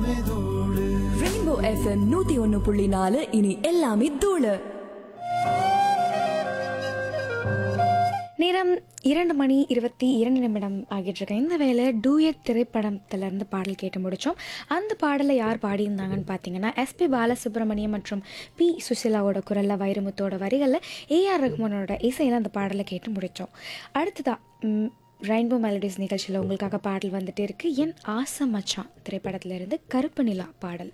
rainbow FM நூத்தி ஒன்னு புள்ளி நாலு இனி எல்லாமே தூளு நேரம் இரண்டு மணி இருபத்தி இரண்டு நிமிடம் ஆகிட்டு இருக்கு இந்த வேலை டூயட் திரைப்படத்திலிருந்து பாடல் கேட்டு முடித்தோம் அந்த பாடலை யார் பாடியிருந்தாங்கன்னு பார்த்தீங்கன்னா எஸ்பி பாலசுப்ரமணியம் மற்றும் பி சுசிலாவோட குரலில் வைரமுத்தோட வரிகளில் ஏஆர் ரஹ்மானோட இசையில் அந்த பாடலை கேட்டு முடித்தோம் அடுத்ததா ம், ரெயின்போ மெலடிஸ் நிகழ்ச்சியில் உங்களுக்காக பாடல் வந்துட்டே இருக்கு என் ஆசை மச்சான் திரைப்படத்திலிருந்து கருப்பு நிலா பாடல்